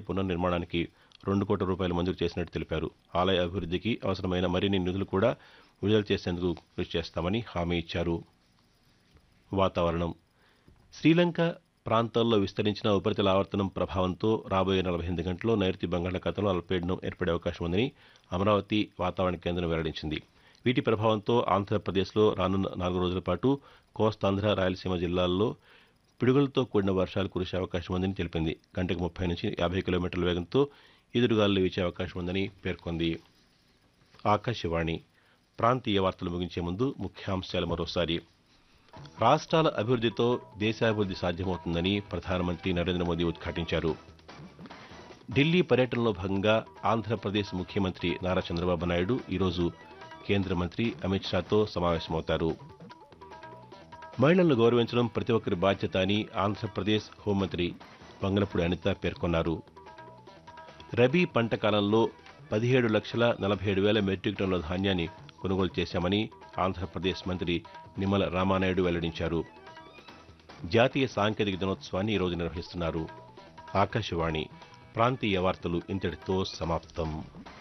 పునర్నిర్మాణానికి రెండు కోట్ల రూపాయలు మంజూరు చేసినట్టు తెలిపారు ఆలయ అభివృద్ధికి అవసరమైన మరిన్ని నిధులు కూడా విడుదల చేసేందుకు కృషి చేస్తామని హామీ ఇచ్చారు వాతావరణం శ్రీలంక ప్రాంతాల్లో విస్తరించిన ఉపరితల ఆవర్తనం ప్రభావంతో రాబోయే నలభై ఎనిమిది గంటల్లో నైరుతి బంగాళాఖాతంలో అల్పపీడనం ఏర్పడే అవకాశం ఉందని అమరావతి వాతావరణ కేంద్రం వెల్లడించింది వీటి ప్రభావంతో ఆంధ్రప్రదేశ్లో రానున్న నాలుగు రోజుల పాటు కోస్తాంధ్ర రాయలసీమ జిల్లాల్లో పిడుగులతో కూడిన వర్షాలు కురిసే అవకాశం ఉందని తెలిపింది గంటకు ముప్పై నుంచి యాభై కిలోమీటర్ల వేగంతో ఈదురుగాలులు వీచే అవకాశం ఉందని పేర్కొంది ఆకాశవాణి ప్రాంతీయ వార్తలు ముగించే ముందు ముఖ్యాంశాలు మరోసారి రాష్ట్రాల అభివృద్ధితో దేశాభివృద్ధి సాధ్యమవుతుందని ప్రధానమంత్రి నరేంద్ర మోదీ ఉద్ఘాటించారు ఢిల్లీ పర్యటనలో భాగంగా ఆంధ్రప్రదేశ్ ముఖ్యమంత్రి నారా చంద్రబాబు నాయుడు ఈరోజు కేంద్ర మంత్రి అమిత్ షాతో సమావేశమవుతారు మహిళలను గౌరవించడం ప్రతి ఒక్కరి బాధ్యత అని ఆంధ్రప్రదేశ్ హోంమంత్రి వంగలపూడి అనిత పేర్కొన్నారు రబీ పంట కాలంలో పదిహేడు లక్షల నలభై ఏడు వేల మెట్రిక్ టన్నుల ధాన్యాన్ని కొనుగోలు చేశామని ఆంధ్రప్రదేశ్ మంత్రి నిమ్మల రామానాయుడు వెల్లడించారు జాతీయ సాంకేతిక దినోత్సవాన్ని ఈరోజు నిర్వహిస్తున్నారు ఆకాశవాణి ప్రాంతీయ వార్తలు ఇంతటితో సమాప్తం